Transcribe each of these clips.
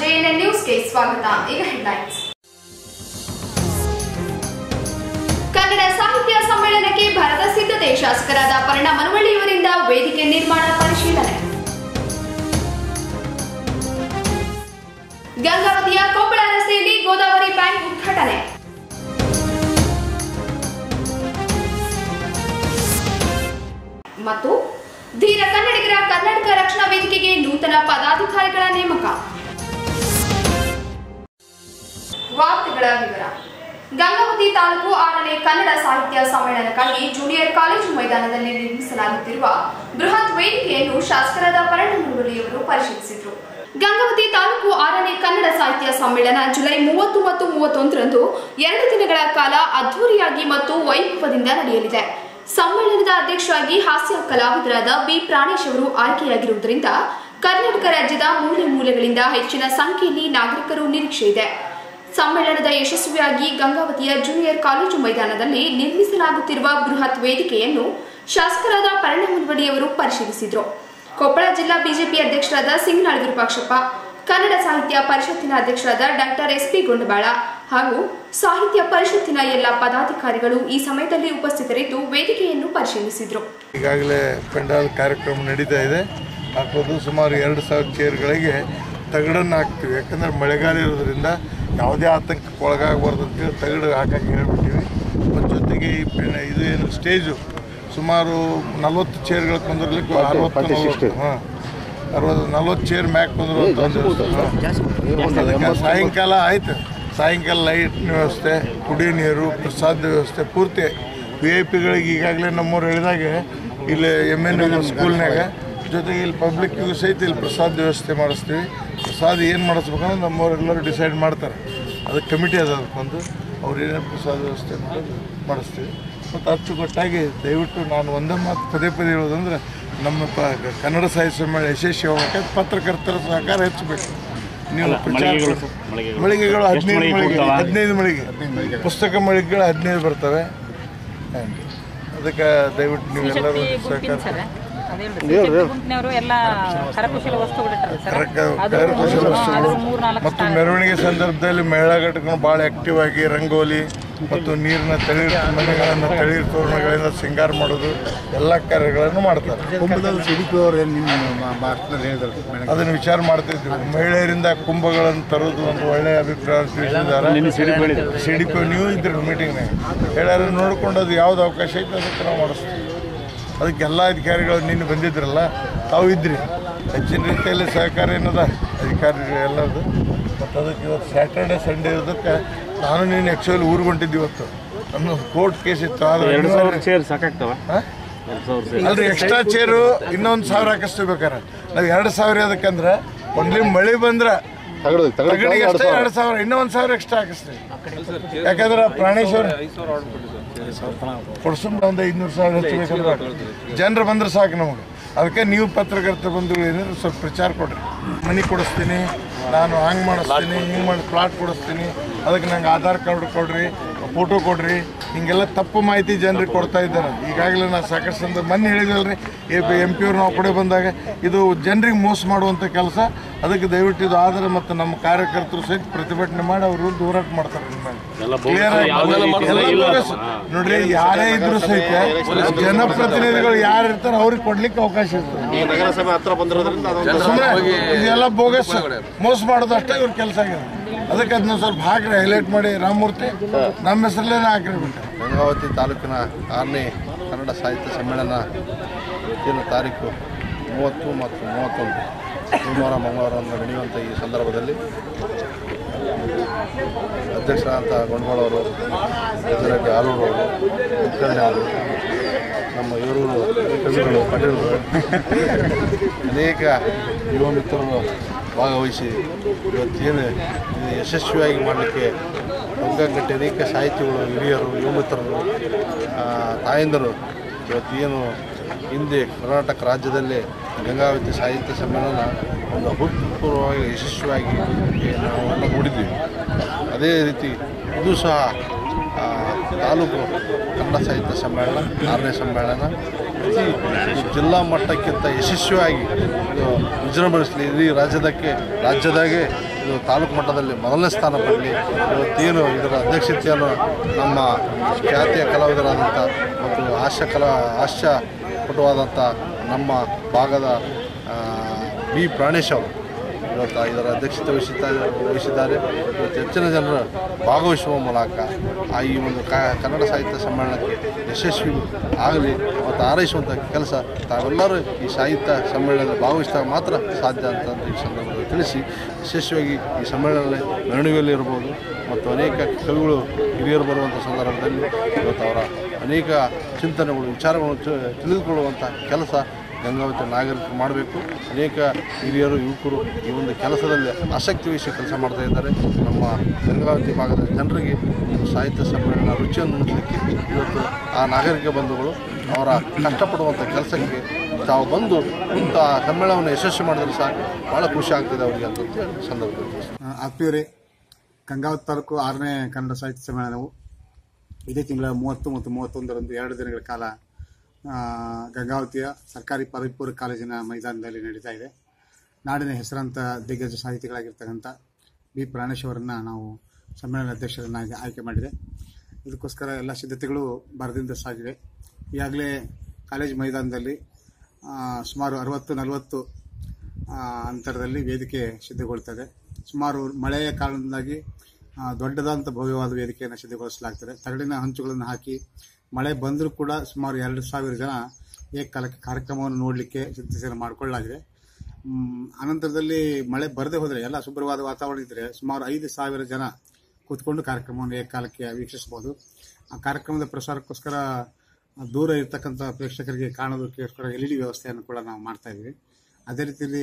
JNN ನ್ಯೂಸ್ಗೆ ಸ್ವಾಗತ ಈಗ ಹೆಡ್ಲೈನ್ಸ್ ಕನ್ನಡ ಸಾಹಿತ್ಯ ಸಮ್ಮೇಳನಕ್ಕೆ ಭರದ ಸಿದ್ಧತೆ ಶಾಸಕರಾದ ಪರಿಣ ಮನವಳ್ಳಿಯವರಿಂದ ವೇದಿಕೆ ನಿರ್ಮಾಣ ಪರಿಶೀಲನೆ ಗಂಗಾವತಿಯ ಕೊಪ್ಪಳ ರಸ್ತೆಯಲ್ಲಿ ಗೋದಾವರಿ ಬ್ಯಾಂಕ್ ಉದ್ಘಾಟನೆ ಮತ್ತು ಧೀರ ಕನ್ನಡಿಗರ ಕರ್ನಾಟಕ ರಕ್ಷಣಾ ವೇದಿಕೆಗೆ ನೂತನ ಪದಾಧಿಕಾರಿಗಳ ನೇಮಕ ವಾರ್ತೆಗಳ ವಿವರ ಗಂಗಾವತಿ ತಾಲೂಕು ಆರನೇ ಕನ್ನಡ ಸಾಹಿತ್ಯ ಸಮ್ಮೇಳನಕ್ಕಾಗಿ ಜೂನಿಯರ್ ಕಾಲೇಜು ಮೈದಾನದಲ್ಲಿ ನಿರ್ಮಿಸಲಾಗುತ್ತಿರುವ ಬೃಹತ್ ವೇದಿಕೆಯನ್ನು ಶಾಸಕರಾದ ಪರಣ ಮುರುಳಿಯವರು ಪರಿಶೀಲಿಸಿದರು ಗಂಗಾವತಿ ತಾಲೂಕು ಆರನೇ ಕನ್ನಡ ಸಾಹಿತ್ಯ ಸಮ್ಮೇಳನ ಜುಲೈ ಮೂವತ್ತು ಮತ್ತು ಮೂವತ್ತೊಂದರಂದು ಎರಡು ದಿನಗಳ ಕಾಲ ಅದ್ಧೂರಿಯಾಗಿ ಮತ್ತು ವೈಭವದಿಂದ ನಡೆಯಲಿದೆ ಸಮ್ಮೇಳನದ ಅಧ್ಯಕ್ಷರಾಗಿ ಹಾಸ್ಯ ಕಲಾವಿದರಾದ ಬಿ ಪ್ರಾಣೇಶ್ ಅವರು ಆಯ್ಕೆಯಾಗಿರುವುದರಿಂದ ಕರ್ನಾಟಕ ರಾಜ್ಯದ ಮೂಲೆ ಮೂಲೆಗಳಿಂದ ಹೆಚ್ಚಿನ ಸಂಖ್ಯೆಯಲ್ಲಿ ನಾಗರಿಕರು ನಿರೀಕ್ಷೆ ಇದೆ ಸಮ್ಮೇಳನದ ಯಶಸ್ವಿಯಾಗಿ ಗಂಗಾವತಿಯ ಜೂನಿಯರ್ ಕಾಲೇಜು ಮೈದಾನದಲ್ಲಿ ನಿರ್ಮಿಸಲಾಗುತ್ತಿರುವ ಬೃಹತ್ ವೇದಿಕೆಯನ್ನು ಶಾಸಕರಾದ ಪರಿಣ ಮುನ್ವಡಿಯವರು ಪರಿಶೀಲಿಸಿದರು ಕೊಪ್ಪಳ ಜಿಲ್ಲಾ ಬಿಜೆಪಿ ಅಧ್ಯಕ್ಷರಾದ ಸಿಂಗನಾಳ್ ವಿರೂಪಾಕ್ಷಪ್ಪ ಕನ್ನಡ ಸಾಹಿತ್ಯ ಪರಿಷತ್ತಿನ ಅಧ್ಯಕ್ಷರಾದ ಡಾಕ್ಟರ್ ಎಸ್ ಪಿ ಗುಂಡಬಾಳ ಹಾಗೂ ಸಾಹಿತ್ಯ ಪರಿಷತ್ತಿನ ಎಲ್ಲ ಪದಾಧಿಕಾರಿಗಳು ಈ ಸಮಯದಲ್ಲಿ ಉಪಸ್ಥಿತರಿದ್ದು ವೇದಿಕೆಯನ್ನು ಪರಿಶೀಲಿಸಿದರು ಈಗಾಗಲೇ ಪೆಂಡಾಲ್ ಕಾರ್ಯಕ್ರಮ ನಡೀತಾ ಇದೆ ಹಾಕೋದು ಸುಮಾರು ಎರಡು ಸಾವಿರ ಚೇರ್ಗಳಿಗೆ ತಗಡನ್ನು ಹಾಕ್ತೀವಿ ಯಾಕಂದರೆ ಮಳೆಗಾಲ ಇರೋದ್ರಿಂದ ಯಾವುದೇ ಆತಂಕಕ್ಕೆ ಒಳಗಾಗಬಾರ್ದು ಅಂತೇಳಿ ತಗಡು ಹಾಕಕ್ಕೆ ಹೇಳ್ಬಿಟ್ಟಿವಿ ಮತ್ತು ಜೊತೆಗೆ ಈ ಪೆನ್ ಇದು ಏನು ಸ್ಟೇಜು ಸುಮಾರು ನಲ್ವತ್ತು ಚೇರ್ಗಳು ಕುಂದಿರ್ಲಿಕ್ಕೆ ಅರವತ್ತು ಹಾಂ ಅರವತ್ತು ನಲ್ವತ್ತು ಚೇರ್ ಮ್ಯಾಕ್ ಕುಂದ್ರು ಅದಕ್ಕೆ ಸಾಯಂಕಾಲ ಆಯ್ತು ಸಾಯಂಕಾಲ ಲೈಟ್ ವ್ಯವಸ್ಥೆ ಕುಡಿಯೋ ನೀರು ಪ್ರಸಾದ ವ್ಯವಸ್ಥೆ ಪೂರ್ತಿ ವಿ ಐ ಪಿಗಳಿಗೆ ಈಗಾಗಲೇ ನಮ್ಮವ್ರು ಹೇಳಿದಾಗೆ ಇಲ್ಲಿ ಎಮ್ ಎನ್ ಎಮ್ ಸ್ಕೂಲ್ನಾಗ ಜೊತೆಗೆ ಇಲ್ಲಿ ಪಬ್ಲಿಕ್ಕಿಗೂ ಸಹಿತ ಇಲ್ಲಿ ಪ್ರಸಾದ ವ್ಯವಸ್ಥೆ ಮಾಡಿಸ್ತೀವಿ ಪ್ರಸಾದ ಏನು ಮಾಡಿಸ್ಬೇಕಂದ್ರೆ ನಮ್ಮವರೆಲ್ಲರೂ ಡಿಸೈಡ್ ಮಾಡ್ತಾರೆ ಅದಕ್ಕೆ ಕಮಿಟಿ ಅದ ಅದಕ್ಕೊಂದು ಅವ್ರು ಏನೇನು ಪ್ರಸಾದ ವ್ಯವಸ್ಥೆ ಮಾಡೋದು ಮಾಡಿಸ್ತೀವಿ ಮತ್ತು ಅಚ್ಚುಕಟ್ಟಾಗಿ ದಯವಿಟ್ಟು ನಾನು ಒಂದೇ ಮಾತು ಪದೇ ಪದೇ ಹೇಳೋದಂದ್ರೆ ನಮ್ಮ ಪ ಕನ್ನಡ ಸಾಹಿತ್ಯ ಸಮ್ಮೇಳನ ಯಶಸ್ವಿ ಹೋಗಕ್ಕೆ ಪತ್ರಕರ್ತರ ಸಹಕಾರ ಹೆಚ್ಚಬೇಕು ನೀವು ಪ್ರಚಾರ ಮಳಿಗೆಗಳು ಹದಿನೈದು ಮಳಿಗೆ ಹದಿನೈದು ಮಳಿಗೆ ಪುಸ್ತಕ ಮಳಿಗೆಗಳು ಹದಿನೈದು ಬರ್ತವೆ ಹಾಗೆ. ಅದಕ್ಕೆ ದಯವಿಟ್ಟು ನೀವೆಲ್ಲರೂ ಸಹಕಾರ ಗುಂಪಿನವರು ಎಲ್ಲ ಕರಕುಶಲ ವಸ್ತುಗಳಿಟ್ಟಾರೆ ಸರ್ ಕರಕ ಅದು ಕರಕುಶಲ ಅದು ವಸ್ತುಗಳು ಮೂರ್ ನಾಲ್ಕು ಮತ್ತು ಮೆರವಣಿಗೆ ಸಂದರ್ಭದಲ್ಲಿ ಮಹಿಳಾ ಘಟಕಗಳು ಭಾಳ ಆಕ್ಟಿವ್ ಆಗಿ ರಂಗೋಲಿ ಮತ್ತು ನೀರಿನ ತಳಿರು ಮನೆಗಳನ್ನು ತಳಿರು ತೋರಣಗಳಿಂದ ಸಿಂಗಾರ ಮಾಡೋದು ಎಲ್ಲ ಕಾರ್ಯಗಳನ್ನು ಮಾಡ್ತಾರೆ ಕುಂಭದಲ್ಲಿ ಸಿಡಿಪಿ ಅವರು ಏನು ನಿಮ್ಮ ಭಾಷಣದಲ್ಲಿ ಹೇಳಿದ್ರು ಮೇಡಮ್ ಅದನ್ನು ವಿಚಾರ ಮಾಡ್ತಿದ್ವಿ ಮಹಿಳೆಯರಿಂದ ಕುಂಭಗಳನ್ನು ತರೋದು ಒಂದು ಒಳ್ಳೆಯ ಅಭಿಪ್ರಾಯ ತಿಳಿಸಿದ್ದಾರೆ ಸಿಡಿಪಿ ನೀವು ಇದ್ರಿ ಮೀಟಿಂಗ್ನಾಗ ಹೇಳ್ಯಾರ ನೋಡ್ಕೊಂಡು ಅದು ಯಾವ್ದು ಅವಕಾಶ ಐತೆ ಅದಕ್ಕೆ ನಾವು ಮಾಡಿಸ್ತೀವಿ ಅದಕ್ಕೆ ಎಲ್ಲ ಅಧಿಕಾರಿಗಳು ನಿನ್ನೆ ಬಂದಿದ್ರಲ್ಲ ತಾವು ಇದ್ರಿ ಹೆಚ್ಚಿನ ರೀತಿಯಲ್ಲಿ ಸಹಕಾರ ಏನದ ಅಧಿಕಾರಿಗಳು ಎಲ್ಲದು ಮತ್ತು ಅದಕ್ಕೆ ಇವತ್ತು ಸ್ಯಾಟರ್ಡೆ ಸಂಡೇ ಇರೋದಕ್ಕೆ ನಾನು ನೀನು ಆ್ಯಕ್ಚುಲಿ ಊರಿಗೆ ಹೊಂಟಿದ್ದೆ ಇವತ್ತು ನಮ್ಮ ಕೋರ್ಟ್ ಕೇಸ್ ಇತ್ತು ಆದರೆ ಎರಡು ಸಾವಿರ ಚೇರ್ ಸಾಕಾಗ್ತವ ಹಾಂ ಎರಡು ಸಾವಿರ ಚೇರ್ ಅಲ್ರಿ ಎಕ್ಸ್ಟ್ರಾ ಚೇರು ಇನ್ನೊಂದು ಸಾವಿರ ಹಾಕಿಸ್ತೀವಿ ಬೇಕಾರೆ ನಾವು ಎರಡು ಸಾವಿರ ಅದಕ್ಕಂದ್ರೆ ಒಂದ್ಲಿ ಮಳೆ ಬಂದ್ರೆ ತಗಡು ತಗಡಿಗೆ ಅಷ್ಟೇ ಎರಡು ಸಾವಿರ ಇನ್ನೂ ಒಂದು ಸಾವಿರ ಎಕ್ಸ್ಟ್ರಾ ಹಾಕಿಸ್ತೀವಿ ಯಾಕಂದ್ರೆ ಪ್ರಾಣೇಶ್ವರ ಕೊಡ್ಸುಂಬ ಒಂದು ಐದುನೂರು ಸಾವಿರ ಹೆಚ್ಚಬೇಕಂದ್ರೆ ಜನರು ಬಂದ್ರೆ ಸಾಕು ನಮಗೆ ಅದಕ್ಕೆ ನೀವು ಪತ್ರಕರ್ತ ಬಂಧುಗಳು ಏನಿದ್ರೆ ಸ್ವಲ್ಪ ಪ್ರಚಾರ ಕೊಡ್ರಿ ಮನೆ ಕೊಡಿಸ್ತೀನಿ ನಾನು ಹಂಗೆ ಮಾಡಿಸ್ತೀನಿ ಹಿಂಗೆ ಮಾಡಿ ಪ್ಲಾಟ್ ಕೊಡಿಸ್ತೀನಿ ಅದಕ್ಕೆ ನಂಗೆ ಆಧಾರ್ ಕಾರ್ಡ್ ಕೊಡ್ರಿ ಫೋಟೋ ಕೊಡ್ರಿ ಹಿಂಗೆಲ್ಲ ತಪ್ಪು ಮಾಹಿತಿ ಜನರಿಗೆ ಕೊಡ್ತಾ ಇದ್ದಾರೆ ಈಗಾಗಲೇ ನಾನು ಸಾಕಷ್ಟು ಸಂದ ಮೊನ್ನೆ ಹೇಳಿದ್ವಲ್ರಿ ಎಂ ಪಿ ಅವ್ರು ನಾವು ಕಡೆ ಬಂದಾಗ ಇದು ಜನರಿಗೆ ಮೋಸ ಮಾಡುವಂಥ ಕೆಲಸ ಅದಕ್ಕೆ ದಯವಿಟ್ಟು ಇದು ಆಧಾರ ಮತ್ತು ನಮ್ಮ ಕಾರ್ಯಕರ್ತರು ಸಹಿತ ಪ್ರತಿಭಟನೆ ಮಾಡಿ ಅವರು ವಿರುದ್ಧ ಹೋರಾಟ ಮಾಡ್ತಾರೆ ಎಲ್ಲ Clear ಆಗಿ ಎಲ್ಲ bogus. ನೋಡ್ರಿ ಯಾರೇ ಇದ್ರು ಸಹಿತ ಜನಪ್ರತಿನಿಧಿಗಳು ಯಾರು ಇರ್ತಾರೆ ಅವ್ರಿಗೆ ಕೊಡ್ಲಿಕ್ಕೆ ಅವಕಾಶ ಇರ್ತದೆ ನಗರಸಭೆ ಹತ್ರ ಬಂದಿರೋದ್ರಿಂದ ಅದೊಂದು ಸುಮ್ಮನೆ ಇದೆಲ್ಲ ಬೋಗಸ್ ಮೋಸ ಮಾಡೋದು ಅಷ್ಟೇ ಇವ್ರ ಕೆಲಸ ಆಗಿದೆ ಅದಕ್ಕೆ ಅದನ್ನ ಸ್ವಲ್ಪ ಹಾಕ್ರಿ ಹೈಲೈಟ್ ಮಾಡಿ ರಾಮಮೂರ್ತಿ ನಮ್ಮ ಹೆಸರಲ್ಲೇನೆ ಹಾಕ್ರಿ ಬಿಟ್ಟು ಗಂಗಾವತಿ ತಾಲೂಕಿನ ಆರನೇ ಕನ್ನಡ ಸಾಹಿತ್ಯ ಸಮ್ಮೇಳನ ಇವತ್ತಿನ ತಾರೀಕು ಮೂವತ್ತು ಮತ್ತು ಮೂವತ್ತೊಂದು ಸೋಮವಾರ ಮಂಗಳವಾರ ನಡೆಯುವಂಥ ಈ ಸಂದರ್ಭದಲ್ಲಿ ಅಧ್ಯಕ್ಷರಾದಂಥ ಗೊಂಡಗೋಳವರು ಗಜರೆಡ್ಡಿ ಆಲೂರವರು ಕುಲಕರ್ಣಿ ಅವರು ನಮ್ಮ ಇವರು ಕವಿಗಳು ಪಟೇಲರು ಅನೇಕ ಯುವ ಮಿತ್ರರು ಭಾಗವಹಿಸಿ ಇವತ್ತೇನು ಇದು ಯಶಸ್ವಿಯಾಗಿ ಮಾಡಲಿಕ್ಕೆ ಗಂಗಾಗಟ್ಟಿ ಅನೇಕ ಸಾಹಿತಿಗಳು ಹಿರಿಯರು ಯುವ ಮಿತ್ರರು ಆ, ತಾಯಂದಿರು ಇವತ್ತೇನು ಹಿಂದೆ ಕರ್ನಾಟಕ ರಾಜ್ಯದಲ್ಲೇ ಗಂಗಾವತಿ ಸಾಹಿತ್ಯ ಸಮ್ಮೇಳನ ಒಂದು ಅಭೂತಪೂರ್ವವಾಗಿ ಯಶಸ್ವಿಯಾಗಿ ನಾವೆಲ್ಲ ನೋಡಿದ್ವಿ ಅದೇ ರೀತಿ ಇದು ಸಹ ಆ, ತಾಲೂಕು ಕನ್ನಡ ಸಾಹಿತ್ಯ ಸಮ್ಮೇಳನ ಆರನೇ ಸಮ್ಮೇಳನ ಪ್ರತಿ ಜಿಲ್ಲಾ ಮಟ್ಟಕ್ಕಿಂತ ಯಶಸ್ವಿಯಾಗಿ ಇದು ವಿಜೃಂಭಿಸಲಿ ಇಡೀ ರಾಜ್ಯದಕ್ಕೆ ರಾಜ್ಯದಾಗೆ ಇದು ತಾಲೂಕು ಮಟ್ಟದಲ್ಲಿ ಮೊದಲನೇ ಸ್ಥಾನ ಪಡಲಿ ಇವತ್ತೇನು ಇದರ ಅಧ್ಯಕ್ಷತೆಯನ್ನು ನಮ್ಮ ಖ್ಯಾತಿಯ ಕಲಾವಿದರಾದಂಥ ಮತ್ತು ಹಾಸ್ಯ ಕಲಾ ಹಾಸ್ಯ ಪಟುವಾದಂಥ ನಮ್ಮ ಭಾಗದ ಆ, ಬಿ ಪ್ರಾಣೇಶ್ ಅವರು ಇವತ್ತು ಇದರ ಅಧ್ಯಕ್ಷತೆ ವಹಿಸಿದ್ದಾರೆ ವಹಿಸಿದ್ದಾರೆ ಇವತ್ತು ಹೆಚ್ಚಿನ ಜನರು ಭಾಗವಹಿಸುವ ಮೂಲಕ ಆ ಈ ಒಂದು ಕ ಕನ್ನಡ ಸಾಹಿತ್ಯ ಸಮ್ಮೇಳನಕ್ಕೆ ಯಶಸ್ವಿ ಆಗಲಿ ಮತ್ತು ಹಾರೈಸುವಂಥ ಕೆಲಸ ತಾವೆಲ್ಲರೂ ಈ ಸಾಹಿತ್ಯ ಸಮ್ಮೇಳನದಲ್ಲಿ ಭಾಗವಹಿಸಿದಾಗ ಮಾತ್ರ ಸಾಧ್ಯ ಅಂತ ಈ ಸಂದರ್ಭದಲ್ಲಿ ತಿಳಿಸಿ ಯಶಸ್ವಿಯಾಗಿ ಈ ಸಮ್ಮೇಳನದಲ್ಲಿ ಮೆರವಣಿಗೆಯಲ್ಲಿ ಇರ್ಬೋದು ಮತ್ತು ಅನೇಕ ಕವಿಗಳು ಹಿರಿಯರು ಬರುವಂಥ ಸಂದರ್ಭದಲ್ಲಿ ಇವತ್ತು ಅವರ ಅನೇಕ ಚಿಂತನೆಗಳು ವಿಚಾರಗಳನ್ನು ತಿ- ತಿಳಿದುಕೊಳ್ಳುವಂಥ ಕೆಲಸ ಗಂಗಾವತಿ ನಾಗರಿಕರು ಮಾಡಬೇಕು ಅನೇಕ ಹಿರಿಯರು ಯುವಕರು ಈ ಒಂದು ಕೆಲಸದಲ್ಲಿ ಆಸಕ್ತಿ ವಹಿಸಿ ಕೆಲಸ ಮಾಡ್ತಾ ಇದ್ದಾರೆ ನಮ್ಮ ಗಂಗಾವತಿ ಭಾಗದ ಜನರಿಗೆ ಒಂದು ಸಾಹಿತ್ಯ ಸಮ್ಮೇಳನ ರುಚಿಯನ್ನು ಉಣಿಸಲಿಕ್ಕೆ ಇವತ್ತು ಆ ನಾಗರಿಕ ಬಂಧುಗಳು ಅವರ ಕಷ್ಟಪಡುವಂಥ ಕೆಲಸಕ್ಕೆ ತಾವು ಬಂದು ಇಂಥ ಸಮ್ಮೇಳನವನ್ನು ಯಶಸ್ವಿ ಮಾಡಿದ್ರೆ ಸಹ ಭಾಳ ಖುಷಿ ಆಗ್ತದೆ ಅವರಿಗೆ ಅಂತ ಈ ಸಂದರ್ಭದಲ್ಲಿ ತಿಳಿಸ್ತೀನಿ. ಆತ್ಮೀಯರೇ ಗಂಗಾವತಿ ತಾಲೂಕು ಆರನೇ ಕನ್ನಡ ಸಾಹಿತ್ಯ ಸಮ್ಮೇಳನವು ಇದೇ ತಿಂಗಳ ಮೂವತ್ತು ಮತ್ತು ಮೂವತ್ತೊಂದರಂದು ಎರಡು ದಿನಗಳ ಕಾಲ ಆ, ಗಂಗಾವತಿಯ ಸರ್ಕಾರಿ ಪದವಿ ಪೂರ್ವ ಕಾಲೇಜಿನ ಮೈದಾನದಲ್ಲಿ ನಡೀತಾ ಇದೆ ನಾಡಿನ ಹೆಸರಾಂತ ದಿಗ್ಗಜ ಸಾಹಿತಿಗಳಾಗಿರ್ತಕ್ಕಂಥ ಬಿ ಪ್ರಾಣೇಶ್ ಅವರನ್ನು ನಾವು ಸಮ್ಮೇಳನ ಅಧ್ಯಕ್ಷರನ್ನಾಗಿ ಆಯ್ಕೆ ಮಾಡಿದೆ ಇದಕ್ಕೋಸ್ಕರ ಎಲ್ಲ ಸಿದ್ಧತೆಗಳು ಬರದಿಂದ ಸಾಗಿವೆ ಈಗಾಗಲೇ ಕಾಲೇಜ್ ಮೈದಾನದಲ್ಲಿ ಆ, ಸುಮಾರು ಅರವತ್ತು ನಲವತ್ತು ಆ, ಅಂತರದಲ್ಲಿ ವೇದಿಕೆ ಸಿದ್ಧಗೊಳ್ತದೆ ಸುಮಾರು ಮಳೆಯ ಕಾರಣದಿಂದಾಗಿ ಆ, ದೊಡ್ಡದಾದಂಥ ಭವ್ಯವಾದ ವೇದಿಕೆಯನ್ನು ಸಿದ್ಧಗೊಳಿಸಲಾಗ್ತದೆ ತಗಡಿನ ಹಂಚುಗಳನ್ನು ಹಾಕಿ ಮಳೆ ಬಂದರೂ ಕೂಡ ಸುಮಾರು ಎರಡು ಸಾವಿರ ಜನ ಏಕಕಾಲಕ್ಕೆ ಕಾರ್ಯಕ್ರಮವನ್ನು ನೋಡಲಿಕ್ಕೆ ಸಿದ್ಧತೆಯನ್ನು ಮಾಡಿಕೊಳ್ಳಲಾಗಿದೆ ಮ್, ಅನಂತರದಲ್ಲಿ ಮಳೆ ಬರದೇ ಹೋದರೆ ಎಲ್ಲ ಶುಭ್ರವಾದ ವಾತಾವರಣ ಇದ್ದರೆ ಸುಮಾರು ಐದು ಸಾವಿರ ಜನ ಕೂತ್ಕೊಂಡು ಕಾರ್ಯಕ್ರಮವನ್ನು ಏಕಕಾಲಕ್ಕೆ ವೀಕ್ಷಿಸಬಹುದು ಆ ಕಾರ್ಯಕ್ರಮದ ಪ್ರಸಾರಕ್ಕೋಸ್ಕರ ದೂರ ಇರ್ತಕ್ಕಂಥ ಪ್ರೇಕ್ಷಕರಿಗೆ ಕಾಣೋದಕ್ಕೋಸ್ಕರ ಎಲ್ ಇ ಡಿ ವ್ಯವಸ್ಥೆಯನ್ನು ಕೂಡ ನಾವು ಮಾಡ್ತಾ ಇದ್ದೀವಿ ಅದೇ ರೀತಿಯಲ್ಲಿ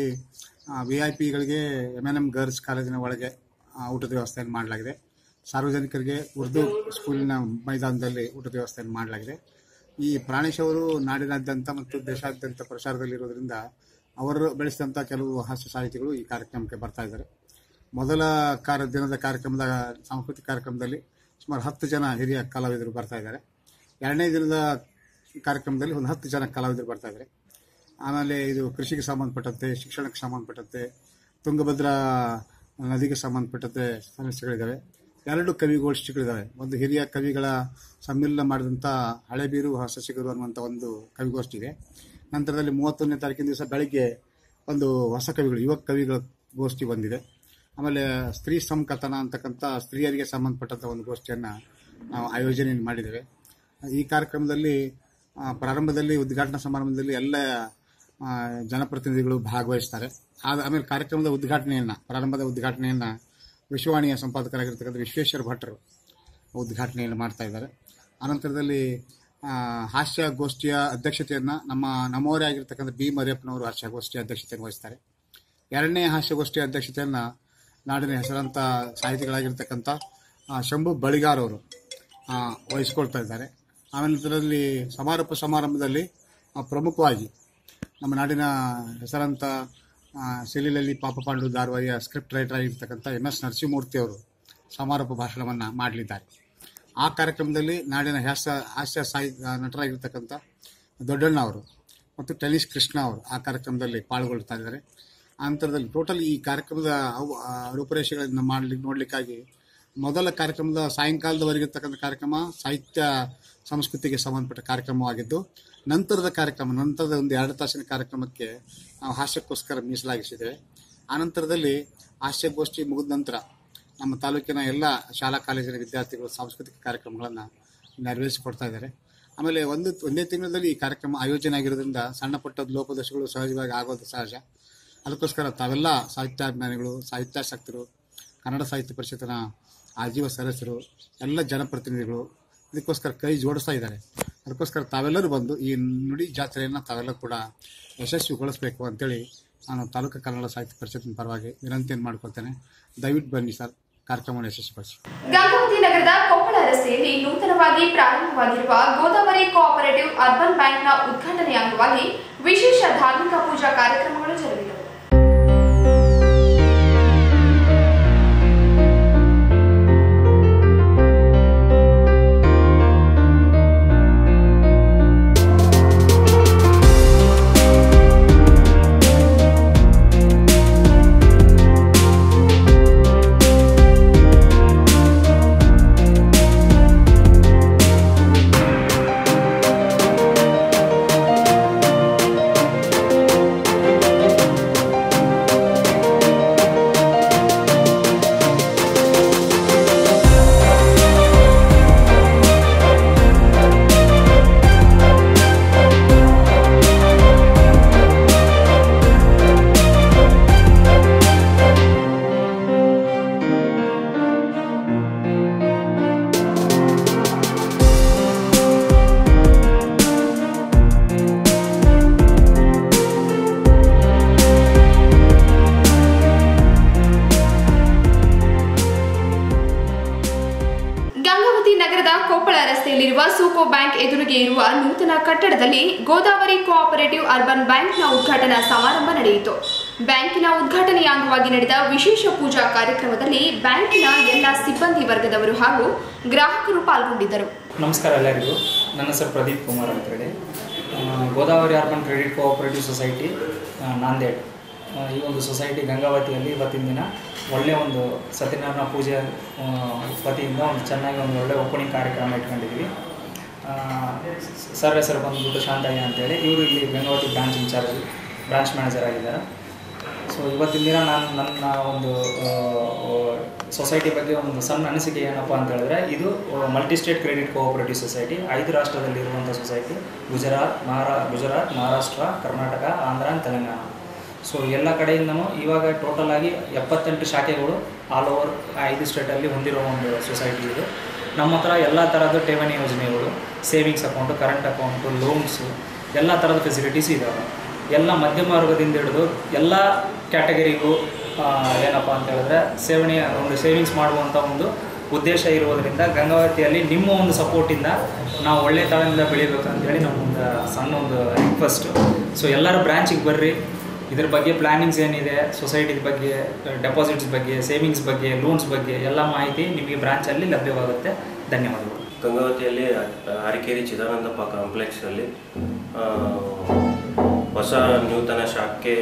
ವಿ ಐ ಪಿಗಳಿಗೆ ಎಮ್ ಎನ್ ಎಂ ಗರ್ಲ್ಸ್ ಕಾಲೇಜಿನ ಒಳಗೆ ಆ, ಊಟದ ವ್ಯವಸ್ಥೆಯನ್ನು ಮಾಡಲಾಗಿದೆ ಸಾರ್ವಜನಿಕರಿಗೆ ಉರ್ದು ಸ್ಕೂಲಿನ ಮೈದಾನದಲ್ಲಿ ಊಟದ ವ್ಯವಸ್ಥೆಯನ್ನು ಮಾಡಲಾಗಿದೆ ಈ ಪ್ರಾಣೇಶ್ ಅವರು ನಾಡಿನಾದ್ಯಂತ ಮತ್ತು ದೇಶಾದ್ಯಂತ ಪ್ರಚಾರದಲ್ಲಿರೋದ್ರಿಂದ ಅವರು ಬೆಳೆಸಿದಂಥ ಕೆಲವು ಹಾಸ್ಯ ಸಾಹಿತಿಗಳು ಈ ಕಾರ್ಯಕ್ರಮಕ್ಕೆ ಬರ್ತಾ ಇದ್ದಾರೆ ಮೊದಲ ಕಾರ್ಯ ದಿನದ ಕಾರ್ಯಕ್ರಮದ ಸಾಂಸ್ಕೃತಿಕ ಕಾರ್ಯಕ್ರಮದಲ್ಲಿ ಸುಮಾರು ಹತ್ತು ಜನ ಹಿರಿಯ ಕಲಾವಿದರು ಬರ್ತಾ ಇದ್ದಾರೆ ಎರಡನೇ ದಿನದ ಕಾರ್ಯಕ್ರಮದಲ್ಲಿ ಒಂದು ಹತ್ತು ಜನ ಕಲಾವಿದರು ಬರ್ತಾ ಇದ್ದಾರೆ ಆಮೇಲೆ ಇದು ಕೃಷಿಗೆ ಸಂಬಂಧಪಟ್ಟಂತೆ ಶಿಕ್ಷಣಕ್ಕೆ ಸಂಬಂಧಪಟ್ಟಂತೆ ತುಂಗಭದ್ರಾ ನದಿಗೆ ಸಂಬಂಧಪಟ್ಟಂತೆ ಸಮಸ್ಯೆಗಳಿದ್ದಾವೆ ಎರಡು ಕವಿಗೋಷ್ಠಿಗಳಿದ್ದಾವೆ ಒಂದು ಹಿರಿಯ ಕವಿಗಳ ಸಮ್ಮಿಲನ ಮಾಡಿದಂಥ ಹಳೆಬೀರು ಹೊಸಸಿಗರು ಅನ್ನುವಂಥ ಒಂದು ಕವಿಗೋಷ್ಠಿ ಇದೆ ನಂತರದಲ್ಲಿ ಮೂವತ್ತೊಂದನೇ ತಾರೀಕಿನ ದಿವಸ ಬೆಳಿಗ್ಗೆ ಒಂದು ಹೊಸ ಕವಿಗಳು ಯುವ ಕವಿಗಳ ಗೋಷ್ಠಿ ಬಂದಿದೆ ಆಮೇಲೆ ಸ್ತ್ರೀ ಸಂಕಥನ ಅಂತಕ್ಕಂಥ ಸ್ತ್ರೀಯರಿಗೆ ಸಂಬಂಧಪಟ್ಟಂಥ ಒಂದು ಗೋಷ್ಠಿಯನ್ನು ನಾವು ಆಯೋಜನೆ ಮಾಡಿದ್ದೇವೆ ಈ ಕಾರ್ಯಕ್ರಮದಲ್ಲಿ ಆ, ಪ್ರಾರಂಭದಲ್ಲಿ ಉದ್ಘಾಟನಾ ಸಮಾರಂಭದಲ್ಲಿ ಎಲ್ಲ ಆ, ಜನಪ್ರತಿನಿಧಿಗಳು ಭಾಗವಹಿಸ್ತಾರೆ ಆದ ಆಮೇಲೆ ಕಾರ್ಯಕ್ರಮದ ಉದ್ಘಾಟನೆಯನ್ನ ಪ್ರಾರಂಭದ ಉದ್ಘಾಟನೆಯನ್ನ ವಿಶ್ವವಾಣಿಯ ಸಂಪಾದಕರಾಗಿರ್ತಕ್ಕಂಥ ವಿಶ್ವೇಶ್ವರ ಭಟ್ರು ಉದ್ಘಾಟನೆಯನ್ನು ಮಾಡ್ತಾ ಇದ್ದಾರೆ ಅನಂತರದಲ್ಲಿ ಆ, ಹಾಸ್ಯ ಗೋಷ್ಠಿಯ ಅಧ್ಯಕ್ಷತೆಯನ್ನ ನಮ್ಮ ನಮ್ಮವರೇ ಆಗಿರ್ತಕ್ಕಂಥ ಬಿ ಮರಿಯಪ್ಪನವರು ಹಾಸ್ಯ ಗೋಷ್ಠಿಯ ಅಧ್ಯಕ್ಷತೆಯನ್ನು ವಹಿಸ್ತಾರೆ ಎರಡನೇ ಹಾಸ್ಯಗೋಷ್ಠಿಯ ಅಧ್ಯಕ್ಷತೆಯನ್ನ ನಾಡಿನ ಹೆಸರಾಂತ ಸಾಹಿತಿಗಳಾಗಿರ್ತಕ್ಕಂಥ ಆ, ಶಂಭು ಬಳಿಗಾರ್ ಅವರು ಆ, ವಹಿಸ್ಕೊಳ್ತಾ ಇದ್ದಾರೆ ಆಮೇಲೆ ಇದರಲ್ಲಿ ಸಮಾರೋಪ ಸಮಾರಂಭದಲ್ಲಿ ಆ, ಪ್ರಮುಖವಾಗಿ ನಮ್ಮ ನಾಡಿನ ಹೆಸರಾಂತ ಆ, ಸಿಲಿಲಲ್ಲಿ ಪಾಪಪಾಂಡು ಧಾರವಾಹಿಯ ಸ್ಕ್ರಿಪ್ಟ್ ರೈಟರ್ ಆಗಿರ್ತಕ್ಕಂಥ ಎಂ ಎಸ್ ನರಸಿಂಹಮೂರ್ತಿ ಅವರು ಸಮಾರೋಪ ಭಾಷಣವನ್ನು ಮಾಡಲಿದ್ದಾರೆ ಆ ಕಾರ್ಯಕ್ರಮದಲ್ಲಿ ನಾಡಿನ ಹಾಸ್ಯ ಹಾಸ್ಯ ಸಾಹಿತ್ಯ ನಟರಾಗಿರ್ತಕ್ಕಂಥ ದೊಡ್ಡಣ್ಣ ಅವರು ಮತ್ತು ಟೆನಿಸ್ ಕೃಷ್ಣ ಅವರು ಆ ಕಾರ್ಯಕ್ರಮದಲ್ಲಿ ಪಾಲ್ಗೊಳ್ತಾ ಇದ್ದಾರೆ ಅಂತರದಲ್ಲಿ ಟೋಟಲ್ ಈ ಕಾರ್ಯಕ್ರಮದ ಅವು- ಆ ರೂಪುರೇಷೆಗಳನ್ನು ಮಾಡ್ಲಿಕ್ಕೆ ನೋಡ್ಲಿಕ್ಕಾಗಿ ಮೊದಲ ಕಾರ್ಯಕ್ರಮದ ಸಾಯಂಕಾಲದವರೆಗೆ ಇರ್ತಕ್ಕಂಥ ಕಾರ್ಯಕ್ರಮ ಸಾಹಿತ್ಯ ಸಂಸ್ಕೃತಿಗೆ ಸಂಬಂಧಪಟ್ಟ ಕಾರ್ಯಕ್ರಮವಾಗಿದ್ದು ನಂತರದ ಕಾರ್ಯಕ್ರಮ ನಂತರದ ಒಂದು ಎರಡು ತಾಸಿನ ಕಾರ್ಯಕ್ರಮಕ್ಕೆ ನಾವು ಹಾಸ್ಯಕ್ಕೋಸ್ಕರ ಮೀಸಲಾಗಿಸಿದ್ದೇವೆ ಆನಂತರದಲ್ಲಿ ಹಾಸ್ಯಗೋಷ್ಠಿ ಮುಗಿದ ನಂತರ ನಮ್ಮ ತಾಲೂಕಿನ ಎಲ್ಲ ಶಾಲಾ ಕಾಲೇಜಿನ ವಿದ್ಯಾರ್ಥಿಗಳು ಸಾಂಸ್ಕೃತಿಕ ಕಾರ್ಯಕ್ರಮಗಳನ್ನು ನೆರವೇರಿಸಿಕೊಡ್ತಾ ಇದ್ದಾರೆ ಆಮೇಲೆ ಒಂದು ಒಂದೇ ತಿಂಗಳಲ್ಲಿ ಈ ಕಾರ್ಯಕ್ರಮ ಆಯೋಜನೆ ಆಗಿರೋದ್ರಿಂದ ಸಣ್ಣ ಪುಟ್ಟ ಲೋಪದೋಷಗಳು ಸಹಜವಾಗಿ ಆಗೋದು ಸಹಜ ಅದಕ್ಕೋಸ್ಕರ ತಾವೆಲ್ಲ ಸಾಹಿತ್ಯಾಭಿಮಾನಿಗಳು ಸಾಹಿತ್ಯಾಸಕ್ತರು ಕನ್ನಡ ಸಾಹಿತ್ಯ ಪರಿಷತ್ತಿನ ಆಜೀವ ಸದಸ್ಯರು ಎಲ್ಲ ಜನಪ್ರತಿನಿಧಿಗಳು ಇದಕ್ಕೋಸ್ಕರ ಕೈ ಜೋಡಿಸ್ತಾ ಇದ್ದಾರೆ ಅದಕ್ಕೋಸ್ಕರ ತಾವೆಲ್ಲರೂ ಬಂದು ಈ ನುಡಿ ಜಾತ್ರೆಯನ್ನು ತಾವೆಲ್ಲ ಕೂಡ ಯಶಸ್ವಿಗೊಳಿಸಬೇಕು ಅಂತೇಳಿ ನಾನು ತಾಲೂಕು ಕನ್ನಡ ಸಾಹಿತ್ಯ ಪರಿಷತ್ತಿನ ಪರವಾಗಿ ವಿನಂತಿಯನ್ನು ಮಾಡ್ಕೊಳ್ತೇನೆ ದಯವಿಟ್ಟು ಬನ್ನಿ ಸರ್ ಕಾರ್ಯಕ್ರಮವನ್ನು ಯಶಸ್ವಿಗೊಳಿಸಿ ಗಂಗಾವತಿ ನಗರದ ಕೊಪ್ಪಳ ರಸ್ತೆಯಲ್ಲಿ ನೂತನವಾಗಿ ಪ್ರಾರಂಭವಾಗಿರುವ ಗೋದಾವರಿ ಕೋಆಪರೇಟಿವ್ ಅರ್ಬನ್ ಬ್ಯಾಂಕ್ನ ಉದ್ಘಾಟನೆಯ ಅಂಗವಾಗಿ ವಿಶೇಷ ಧಾರ್ಮಿಕ ಪೂಜಾ ಕಾರ್ಯಕ್ರಮಗಳು ಜರುಗಿದವು ಯುಕೋ ಬ್ಯಾಂಕ್ ಎದುರಿಗೆ ಇರುವ ನೂತನ ಕಟ್ಟಡದಲ್ಲಿ ಗೋದಾವರಿ ಕೋಆಪರೇಟಿವ್ ಅರ್ಬನ್ ಬ್ಯಾಂಕ್ನ ಉದ್ಘಾಟನಾ ಸಮಾರಂಭ ನಡೆಯಿತು ಬ್ಯಾಂಕಿನ ಉದ್ಘಾಟನೆಯ ಅಂಗವಾಗಿ ನಡೆದ ವಿಶೇಷ ಪೂಜಾ ಕಾರ್ಯಕ್ರಮದಲ್ಲಿ ಬ್ಯಾಂಕಿನ ಎಲ್ಲ ಸಿಬ್ಬಂದಿ ವರ್ಗದವರು ಹಾಗೂ ಗ್ರಾಹಕರು ಪಾಲ್ಗೊಂಡಿದ್ದರು ನಮಸ್ಕಾರ ಎಲ್ಲರಿಗೂ ನನ್ನ ಹೆಸರು ಪ್ರದೀಪ್ ಕುಮಾರ್ ಅಂತ ಹೇಳಿ ಆ, Godavari urban credit cooperative society ಆ, ನಾಂದೇಡ್ ಆ, ಈ ಒಂದು ಸೊಸೈಟಿ ಗಂಗಾವತಿಯಲ್ಲಿ ಇವತ್ತಿನ ದಿನ ಒಳ್ಳೆಯ ಒಂದು ಸತ್ಯನಾರಾಯಣ ಪೂಜೆ ಆ, ವತಿಯಿಂದ ಒಂದು ಚೆನ್ನಾಗಿ ಒಂದು ಒಳ್ಳೆಯ ಓಪನಿಂಗ್ ಕಾರ್ಯಕ್ರಮ ಇಟ್ಕೊಂಡಿದ್ದೀವಿ ಆ, ಸರ್ ಹೆಸರು ಬಂದ್ಬಿಟ್ಟು ಶಾಂತಯ್ಯ ಅಂತೇಳಿ ಇವರು ಇಲ್ಲಿ Gangavati branch incharge branch manager ಆಗಿದ್ದಾರೆ ಸೊ ಇವತ್ತಿನ ದಿನ ನಾನು ನನ್ನ ಒಂದು ಸೊಸೈಟಿ ಬಗ್ಗೆ ಒಂದು ಸಣ್ಣ ಅನಿಸಿಕೆ ಏನಪ್ಪ ಅಂತ ಹೇಳಿದ್ರೆ ಇದು multi state credit cooperative society ಐದು ರಾಷ್ಟ್ರದಲ್ಲಿ ಇರುವಂಥ ಸೊಸೈಟಿ ಗುಜರಾತ್ ಮಹಾರಾ ಗುಜರಾತ್ ಮಹಾರಾಷ್ಟ್ರ ಕರ್ನಾಟಕ ಆಂಧ್ರ and ತೆಲಂಗಾಣ ಸೊ ಎಲ್ಲ ಕಡೆಯಿಂದನೂ ಇವಾಗ ಟೋಟಲ್ ಆಗಿ ಎಪ್ಪತ್ತೆಂಟು ಶಾಖೆಗಳು ಆಲ್ ಓವರ್ ಐದು ಸ್ಟೇಟಲ್ಲಿ ಹೊಂದಿರೋ ಒಂದು ಸೊಸೈಟಿ ಇದು ನಮ್ಮ ಹತ್ರ ಎಲ್ಲ ಥರದ ಠೇವಣಿ ಯೋಜನೆಗಳು savings account current account loans ಎಲ್ಲ ಥರದ ಫೆಸಿಲಿಟೀಸ್ ಇದ್ದಾವೆ ಎಲ್ಲ ಮಧ್ಯಮ ವರ್ಗದಿಂದ ಹಿಡಿದು ಎಲ್ಲ ಕ್ಯಾಟಗರಿಗೂ ಏನಪ್ಪ ಅಂತ ಹೇಳಿದ್ರೆ ಸೇವಣಿ ಒಂದು ಸೇವಿಂಗ್ಸ್ ಮಾಡುವಂಥ ಒಂದು ಉದ್ದೇಶ ಇರುವುದರಿಂದ ಗಂಗಾವತಿಯಲ್ಲಿ ನಿಮ್ಮ ಒಂದು ಸಪೋರ್ಟಿಂದ ನಾವು ಒಳ್ಳೆ ತಳದಿಂದ ಬೆಳಿಬೇಕು ಅಂತೇಳಿ ನಮ್ಮೊಂದು ಸಣ್ಣ ಒಂದು ರಿಕ್ವೆಸ್ಟು ಸೊ ಎಲ್ಲರೂ ಬ್ರ್ಯಾಂಚಿಗೆ ಬರ್ರಿ ಇದ್ರ ಬಗ್ಗೆ ಪ್ಲ್ಯಾನಿಂಗ್ಸ್ ಏನಿದೆ ಸೊಸೈಟಿ ಬಗ್ಗೆ ಡೆಪಾಸಿಟ್ಸ್ ಬಗ್ಗೆ ಸೇವಿಂಗ್ಸ್ ಬಗ್ಗೆ ಲೋನ್ಸ್ ಬಗ್ಗೆ ಎಲ್ಲ ಮಾಹಿತಿ ನಿಮಗೆ ಬ್ರಾಂಚಲ್ಲಿ ಲಭ್ಯವಾಗುತ್ತೆ ಧನ್ಯವಾದಗಳು ಗಂಗಾವತಿಯಲ್ಲಿ ಅರಕೇರಿ ಚಿದಾನಂದಪ್ಪ ಕಾಂಪ್ಲೆಕ್ಸಲ್ಲಿ ಆ, ಹೊಸ ನೂತನ ಶಾಖೆ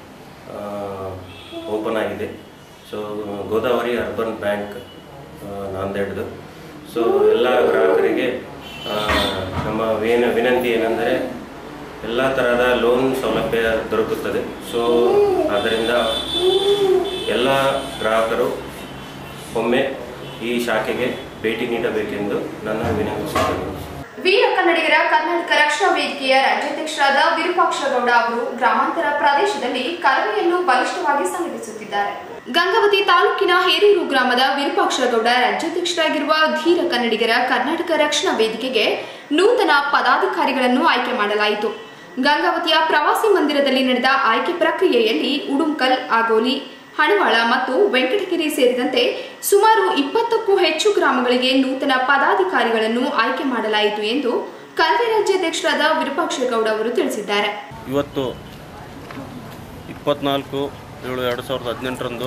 ಓಪನ್ ಆಗಿದೆ ಸೊ ಗೋದಾವರಿ ಅರ್ಬನ್ ಬ್ಯಾಂಕ್ ಆ, ನಾಂದೇಡ್ದು ಸೊ ಎಲ್ಲ ಗ್ರಾಹಕರಿಗೆ ಆ, ನಮ್ಮ ವಿನ ವಿನಂತಿ ಏನೆಂದರೆ ಎಲ್ಲ ತರಹದ ಲೋನ್ ಸೌಲಭ್ಯ ದೊರಕುತ್ತದೆ ಸೊ ಆದ್ದರಿಂದ ಎಲ್ಲ ಗ್ರಾಹಕರು ಒಮ್ಮೆ ಈ ಶಾಖೆಗೆ ಭೇಟಿ ನೀಡಬೇಕೆಂದು ನನ್ನ ವಿನಂತಿಸುತ್ತೇನೆ ವೀರ ಕನ್ನಡಿಗರ ಕರ್ನಾಟಕ ರಕ್ಷಣಾ ವೇದಿಕೆಯ ರಾಜ್ಯಾಧ್ಯಕ್ಷರಾದ ವಿರೂಪಾಕ್ಷ ಗೌಡ ಅವರು ಗ್ರಾಮಾಂತರ ಪ್ರದೇಶದಲ್ಲಿ ಕರವೆಯನ್ನು ಬಲಿಷ್ಠವಾಗಿ ಸಂಘಟಿಸುತ್ತಿದ್ದಾರೆ ಗಂಗಾವತಿ ತಾಲೂಕಿನ ಹೇರೂರು ಗ್ರಾಮದ ವಿರೂಪಾಕ್ಷ ಗೌಡ ರಾಜ್ಯಾಧ್ಯಕ್ಷರಾಗಿರುವ ಧೀರ ಕನ್ನಡಿಗರ ಕರ್ನಾಟಕ ರಕ್ಷಣಾ ವೇದಿಕೆಗೆ ನೂತನ ಪದಾಧಿಕಾರಿಗಳನ್ನು ಆಯ್ಕೆ ಮಾಡಲಾಯಿತು ಗಂಗಾವತಿಯ ಪ್ರವಾಸಿ ಮಂದಿರದಲ್ಲಿ ನಡೆದ ಆಯ್ಕೆ ಪ್ರಕ್ರಿಯೆಯಲ್ಲಿ ಉಡುಂಕಲ್ ಆಗೋಲಿ ಹಣವಾಳ ಮತ್ತು ವೆಂಕಟಗಿರಿ ಸೇರಿದಂತೆ ಸುಮಾರು ಇಪ್ಪತ್ತಕ್ಕೂ ಹೆಚ್ಚು ಗ್ರಾಮಗಳಿಗೆ ನೂತನ ಪದಾಧಿಕಾರಿಗಳನ್ನು ಆಯ್ಕೆ ಮಾಡಲಾಯಿತು ಎಂದು ಕರವೇ ರಾಜ್ಯಾಧ್ಯಕ್ಷರಾದ ವಿರೂಪಾಕ್ಷಗೌಡ ಅವರು ತಿಳಿಸಿದ್ದಾರೆ ಇವತ್ತು ಇಪ್ಪತ್ನಾಲ್ಕು ಏಳು ಎರಡು ಸಾವಿರದ ಹದಿನೆಂಟರಂದು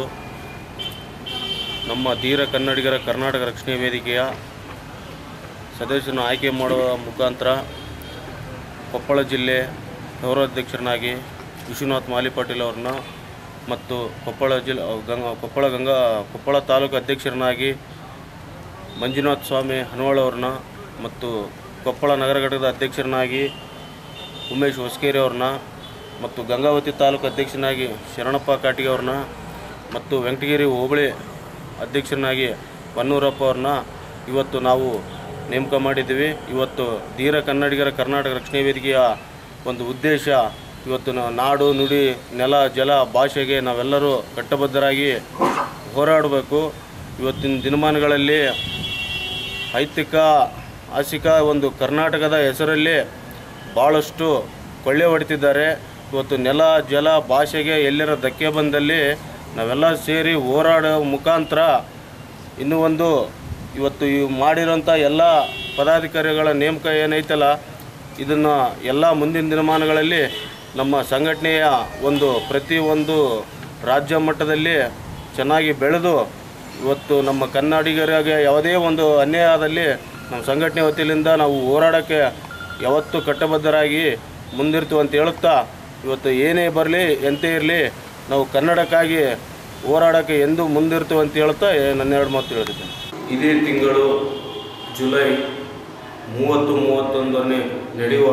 ನಮ್ಮ ಧೀರ ಕನ್ನಡಿಗರ ಕರ್ನಾಟಕ ರಕ್ಷಣೆ ವೇದಿಕೆಯ ಸದಸ್ಯರನ್ನು ಆಯ್ಕೆ ಮಾಡುವ ಮುಖಾಂತರ ಕೊಪ್ಪಳ ಜಿಲ್ಲೆ ಗೌರವಾಧ್ಯಕ್ಷರನ್ನಾಗಿ ವಿಶ್ವನಾಥ್ ಮಾಲಿ ಪಾಟೀಲ್ ಅವ್ರನ್ನ ಮತ್ತು ಕೊಪ್ಪಳ ಜಿಲ್ಲೆ ಗಂಗಾ ಕೊಪ್ಪಳ ಗಂಗಾ ಕೊಪ್ಪಳ ತಾಲೂಕು ಅಧ್ಯಕ್ಷರನ್ನಾಗಿ ಮಂಜುನಾಥ್ ಸ್ವಾಮಿ ಹನವಾಳ್ ಅವ್ರನ್ನ ಮತ್ತು ಕೊಪ್ಪಳ ನಗರ ಘಟಕದ ಅಧ್ಯಕ್ಷರನ್ನಾಗಿ ಉಮೇಶ್ ಹೊಸಕೇರಿ ಅವ್ರನ್ನ ಮತ್ತು ಗಂಗಾವತಿ ತಾಲೂಕು ಅಧ್ಯಕ್ಷನಾಗಿ ಶರಣಪ್ಪ ಕಾಟಿಗೆ ಅವ್ರನ್ನ ಮತ್ತು ವೆಂಕಟಗಿರಿ ಹೋಬಳಿ ಅಧ್ಯಕ್ಷರನ್ನಾಗಿ ಹೊನ್ನೂರಪ್ಪ ಅವ್ರನ್ನ ಇವತ್ತು ನಾವು ನೇಮಕ ಮಾಡಿದ್ದೀವಿ ಇವತ್ತು ಧೀರ ಕನ್ನಡಿಗರ ಕರ್ನಾಟಕ ರಕ್ಷಣೆ ವೇದಿಕೆಯ ಒಂದು ಉದ್ದೇಶ ಇವತ್ತು ನಾವು ನಾಡು ನುಡಿ ನೆಲ ಜಲ ಭಾಷೆಗೆ ನಾವೆಲ್ಲರೂ ಕಟ್ಟಬದ್ಧರಾಗಿ ಹೋರಾಡಬೇಕು ಇವತ್ತಿನ ದಿನಮಾನಗಳಲ್ಲಿ ಐತಿಕ ಆಸಿಕ ಒಂದು ಕರ್ನಾಟಕದ ಹೆಸರಲ್ಲಿ ಭಾಳಷ್ಟು ಕೊಳ್ಳೆ ಹೊಡಿತಿದ್ದಾರೆ ಇವತ್ತು ನೆಲ ಜಲ ಭಾಷೆಗೆ ಎಲ್ಲರ ಧಕ್ಕೆ ಬಂದಲ್ಲಿ ನಾವೆಲ್ಲ ಸೇರಿ ಹೋರಾಡೋ ಮುಖಾಂತರ ಇನ್ನೂ ಒಂದು ಇವತ್ತು ಈ ಮಾಡಿರೋಂಥ ಎಲ್ಲ ಪದಾಧಿಕಾರಿಗಳ ನೇಮಕ ಏನೈತಲ್ಲ ಇದನ್ನು ಎಲ್ಲ ಮುಂದಿನ ದಿನಮಾನಗಳಲ್ಲಿ ನಮ್ಮ ಸಂಘಟನೆಯ ಒಂದು ಪ್ರತಿಯೊಂದು ರಾಜ್ಯ ಮಟ್ಟದಲ್ಲಿ ಚೆನ್ನಾಗಿ ಬೆಳೆದು ಇವತ್ತು ನಮ್ಮ ಕನ್ನಡಿಗರಿಗೆ ಯಾವುದೇ ಒಂದು ಅನ್ಯಾಯ ಆದಲ್ಲಿ ನಮ್ಮ ಸಂಘಟನೆ ವತಿಯಿಂದ ನಾವು ಹೋರಾಡೋಕ್ಕೆ ಯಾವತ್ತೂ ಕಟ್ಟಬದ್ಧರಾಗಿ ಮುಂದಿರ್ತೀವಿ ಅಂತ ಹೇಳುತ್ತಾ ಇವತ್ತು ಏನೇ ಬರಲಿ ಎಂತೇ ಇರಲಿ ನಾವು ಕನ್ನಡಕ್ಕಾಗಿ ಹೋರಾಡೋಕ್ಕೆ ಎಂದೂ ಮುಂದಿರ್ತೀವಿ ಅಂತ ಹೇಳುತ್ತಾ ನನ್ನ ಎರಡು ಮಾತು ಹೇಳ್ತಿದ್ದೇನೆ ಇದೇ ತಿಂಗಳು ಜುಲೈ ಮೂವತ್ತು ಮೂವತ್ತೊಂದನೇ ನಡೆಯುವ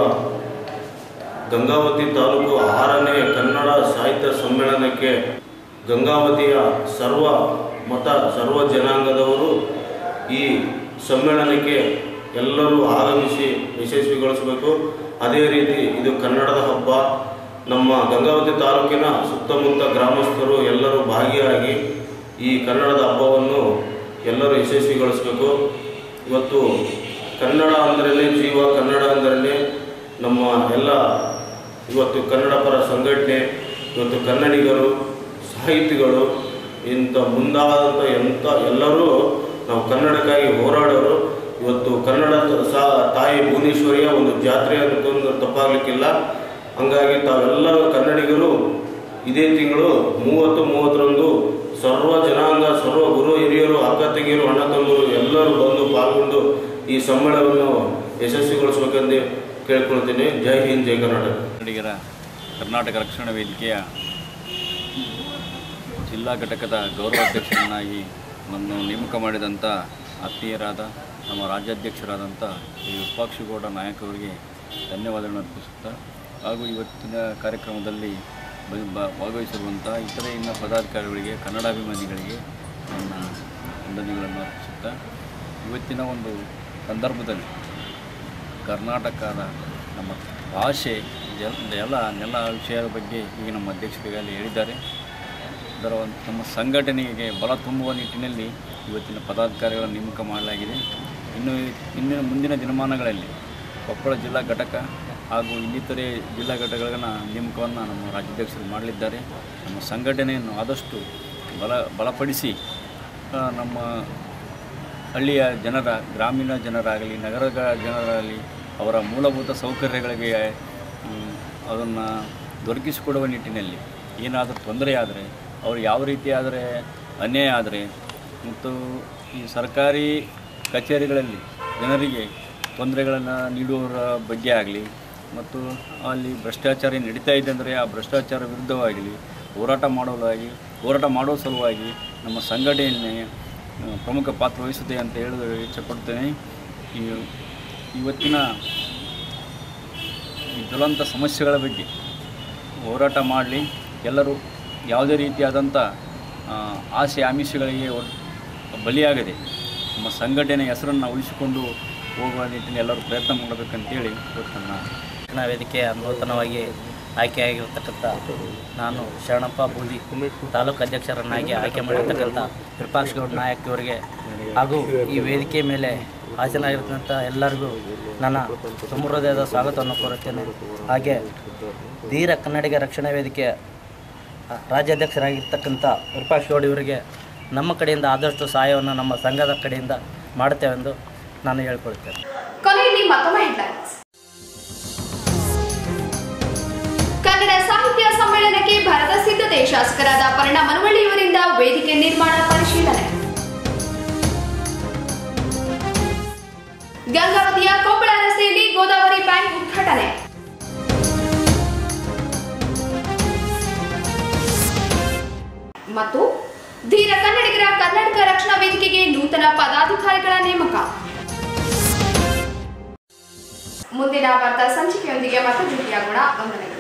ಗಂಗಾವತಿ ತಾಲೂಕು ಆರನೇ ಕನ್ನಡ ಸಾಹಿತ್ಯ ಸಮ್ಮೇಳನಕ್ಕೆ ಗಂಗಾವತಿಯ ಸರ್ವ ಮತ ಸರ್ವ ಜನಾಂಗದವರು ಈ ಸಮ್ಮೇಳನಕ್ಕೆ ಎಲ್ಲರೂ ಆಗಮಿಸಿ ಯಶಸ್ವಿಗೊಳಿಸಬೇಕು ಅದೇ ರೀತಿ ಇದು ಕನ್ನಡದ ಹಬ್ಬ ನಮ್ಮ ಗಂಗಾವತಿ ತಾಲೂಕಿನ ಸುತ್ತಮುತ್ತ ಗ್ರಾಮಸ್ಥರು ಎಲ್ಲರೂ ಭಾಗಿಯಾಗಿ ಈ ಕನ್ನಡದ ಹಬ್ಬವನ್ನು ಎಲ್ಲರೂ ಯಶಸ್ವಿಗೊಳಿಸಬೇಕು ಇವತ್ತು ಕನ್ನಡ ಅಂದ್ರೇ ಜೀವ ಕನ್ನಡ ಅಂದ್ರೇ ನಮ್ಮ ಎಲ್ಲ ಇವತ್ತು ಕನ್ನಡ ಪರ ಸಂಘಟನೆ ಇವತ್ತು ಕನ್ನಡಿಗರು ಸಾಹಿತಿಗಳು ಇಂಥ ಮುಂದಾದಂಥ ಎಂಥ ಎಲ್ಲರೂ ನಾವು ಕನ್ನಡಕ್ಕಾಗಿ ಹೋರಾಡೋರು ಇವತ್ತು ಕನ್ನಡ ತ- ಸಾ ತಾಯಿ ಭುವನೇಶ್ವರಿಯ ಒಂದು ಜಾತ್ರೆ ಅನ್ನೋದೊಂದು ತಪ್ಪಾಗಲಿಕ್ಕಿಲ್ಲ ಹಂಗಾಗಿ ತಾವೆಲ್ಲ ಕನ್ನಡಿಗರು ಇದೇ ತಿಂಗಳು ಮೂವತ್ತು ಮೂವತ್ತರಂದು ಸರ್ವ ಜನಾಂಗ ಸರ್ವ ಗುರು ಹಿರಿಯರು ಅಕ್ಕ ತಂಗಿಯರು ಅಣ್ಣ ತಮ್ಮರು ಎಲ್ಲರೂ ಬಂದು ಪಾಲ್ಗೊಂಡು ಈ ಸಮ್ಮೇಳನವನ್ನು ಯಶಸ್ವಿಗೊಳಿಸಬೇಕೆಂದು ಕೇಳ್ಕೊಳ್ತೀನಿ ಜೈ ಹಿಂದ್ ಜೈ ಕರ್ನಾಟಕ ಕನ್ನಡಿಗರ ಕರ್ನಾಟಕ ರಕ್ಷಣಾ ವೇದಿಕೆಯ ಜಿಲ್ಲಾ ಘಟಕದ ಗೌರವಾಧ್ಯಕ್ಷರನ್ನಾಗಿ ನಮ್ಮನ್ನು ನೇಮಕ ಮಾಡಿದಂಥ ಆತ್ಮೀಯರಾದ ನಮ್ಮ ರಾಜ್ಯಾಧ್ಯಕ್ಷರಾದಂಥ ಶ್ರೀ ವಿರೂಪಾಕ್ಷಗೌಡ ನಾಯಕ್ ಅವರಿಗೆ ಧನ್ಯವಾದಗಳನ್ನು ಅರ್ಪಿಸುತ್ತಾ ಹಾಗೂ ಇವತ್ತಿನ ಕಾರ್ಯಕ್ರಮದಲ್ಲಿ ಬ- ಬ- ಭಾಗವಹಿಸಿರುವಂಥ ಇತರೆ ಇನ್ನ ಪದಾಧಿಕಾರಿಗಳಿಗೆ ಕನ್ನಡಾಭಿಮಾನಿಗಳಿಗೆ ನನ್ನ ವಂದನೆಗಳನ್ನು ಅರ್ಪಿಸುತ್ತಾ ಇವತ್ತಿನ ಒಂದು ಸಂದರ್ಭದಲ್ಲಿ ಕರ್ನಾಟಕದ ನಮ್ಮ ಭಾಷೆ ಜ- ಎಲ್ಲ ನೆಲ ವಿಷಯದ ಬಗ್ಗೆ ಈಗ ನಮ್ಮ ಅಧ್ಯಕ್ಷರಿಗಾಗಲೇ ಹೇಳಿದ್ದಾರೆ ಇದರ ಒಂದು ನಮ್ಮ ಸಂಘಟನೆಗೆ ಬಲ ತುಂಬುವ ನಿಟ್ಟಿನಲ್ಲಿ ಇವತ್ತಿನ ಪದಾಧಿಕಾರಿಗಳ ನೇಮಕ ಮಾಡಲಾಗಿದೆ ಇನ್ನು ಇನ್ನು ಮುಂದಿನ ದಿನಮಾನಗಳಲ್ಲಿ ಕೊಪ್ಪಳ ಜಿಲ್ಲಾ ಘಟಕ ಹಾಗೂ ಇನ್ನಿತರೆ ಜಿಲ್ಲಾ ಘಟಕಗಳ ನೇಮಕವನ್ನು ನಮ್ಮ ರಾಜ್ಯಾಧ್ಯಕ್ಷರು ಮಾಡಲಿದ್ದಾರೆ ನಮ್ಮ ಸಂಘಟನೆಯನ್ನು ಆದಷ್ಟು ಬಲ ಬಲಪಡಿಸಿ ಆ, ನಮ್ಮ ಹಳ್ಳಿಯ ಜನರ ಗ್ರಾಮೀಣ ಜನರಾಗಲಿ ನಗರದ ಜನರಾಗಲಿ ಅವರ ಮೂಲಭೂತ ಸೌಕರ್ಯಗಳಿಗೆ ಅದನ್ನು ದೊರಕಿಸಿಕೊಡುವ ನಿಟ್ಟಿನಲ್ಲಿ ಏನಾದರೂ ತೊಂದರೆ ಆದರೆ ಅವರು ಯಾವ ರೀತಿ ಆದರೆ ಅನ್ಯಾಯ ಆದರೆ ಮತ್ತು ಈ ಸರ್ಕಾರಿ ಕಚೇರಿಗಳಲ್ಲಿ ಜನರಿಗೆ ತೊಂದರೆಗಳನ್ನು ನೀಡುವವರ ಬಗ್ಗೆ ಆಗಲಿ ಮತ್ತು ಅಲ್ಲಿ ಭ್ರಷ್ಟಾಚಾರ ನಡೀತಾ ಇದೆ ಅಂದರೆ ಆ ಭ್ರಷ್ಟಾಚಾರ ವಿರುದ್ಧವಾಗಲಿ ಹೋರಾಟ ಮಾಡುವುದಾಗಿ ಹೋರಾಟ ಮಾಡುವ ಸಲುವಾಗಿ ನಮ್ಮ ಸಂಘಟನೆ ಆ, ಪ್ರಮುಖ ಪಾತ್ರ ವಹಿಸುತ್ತೆ ಅಂತ ಹೇಳಲು ಇಚ್ಛೆಪಡ್ತೇನೆ ಈ ಇವತ್ತಿನ ಈ ಜ್ವಲಂತ ಸಮಸ್ಯೆಗಳ ಬಗ್ಗೆ ಹೋರಾಟ ಮಾಡಲಿ ಎಲ್ಲರೂ ಯಾವುದೇ ರೀತಿಯಾದಂಥ ಆ, ಆಸೆ ಆಮಿಷಗಳಿಗೆ ಒಡ್- ಬಲಿಯಾಗದೆ ನಮ್ಮ ಸಂಘಟನೆ ಹೆಸರನ್ನು ಉಳಿಸಿಕೊಂಡು ಹೋಗುವ ನಿಟ್ಟಿನಲ್ಲಿ ಎಲ್ಲರೂ ಪ್ರಯತ್ನ ಮಾಡಬೇಕಂತೇಳಿ ಇವತ್ತು ನನ್ನ ರಕ್ಷಣಾ ವೇದಿಕೆಯ ನೂತನವಾಗಿ ಆಯ್ಕೆಯಾಗಿರ್ತಕ್ಕಂಥ ನಾನು ಶರಣಪ್ಪ ಬೂದಿ ತಾಲೂಕು ಅಧ್ಯಕ್ಷರನ್ನಾಗಿ ಆಯ್ಕೆ ಮಾಡಿರ್ತಕ್ಕಂಥ ವಿರೂಪಾಕ್ಷ ಗೌಡ ನಾಯಕ್ ಅವರಿಗೆ ಹಾಗೂ ಈ ವೇದಿಕೆ ಮೇಲೆ ಹಾಜರಾಗಿರ್ತಕ್ಕಂಥ ಎಲ್ಲರಿಗೂ ನನ್ನ ಸಮೃದ್ಧದ ಸ್ವಾಗತವನ್ನು ಕೋರುತ್ತೇನೆ ಹಾಗೆ ಧೀರ ಕನ್ನಡಿಗ ರಕ್ಷಣಾ ವೇದಿಕೆಯ ರಾಜ್ಯಾಧ್ಯಕ್ಷರಾಗಿರ್ತಕ್ಕಂಥ ವಿರೂಪಾಕ್ಷ ಗೌಡ ಇವರಿಗೆ ನಮ್ಮ ಕಡೆಯಿಂದ ಆದಷ್ಟು ಸಹಾಯವನ್ನು ನಮ್ಮ ಸಂಘದ ಕಡೆಯಿಂದ ಮಾಡುತ್ತೇವೆಂದು ನಾನು ಹೇಳ್ಕೊಳ್ತೇನೆ ಕೊನೆಯಲ್ಲಿ ಮತ್ತೊಮ್ಮೆ ಹೆಡ್ಲೈನ್ಸ್ ಕನ್ನಡ ಸಾಹಿತ್ಯ ಸಮ್ಮೇಳನಕ್ಕೆ ಭರದ ಸಿದ್ಧತೆ ಶಾಸಕರಾದ ಪರಿಣ ಮನವಳ್ಳಿಯವರಿಂದ ವೇದಿಕೆ ನಿರ್ಮಾಣ ಪರಿಶೀಲನೆ ಗಂಗಾವತಿಯ ಕೊಪ್ಪಳ ರಸ್ತೆಯಲ್ಲಿ ಗೋದಾವರಿ ಬ್ಯಾಂಕ್ ಉದ್ಘಾಟನೆ ಮತ್ತು ಧೀರ ಕನ್ನಡಿಗರ ಕರ್ನಾಟಕ ರಕ್ಷಣಾ ವೇದಿಕೆಗೆ ನೂತನ ಪದಾಧಿಕಾರಿಗಳ ನೇಮಕ ಮುಂದಿನ ವಾರ್ತಾ ಸಂಚಿಕೆಯೊಂದಿಗೆ ಮತ್ತೆ ಭೇಟಿಯಾಗೋಣ ವಂದನೆಗಳು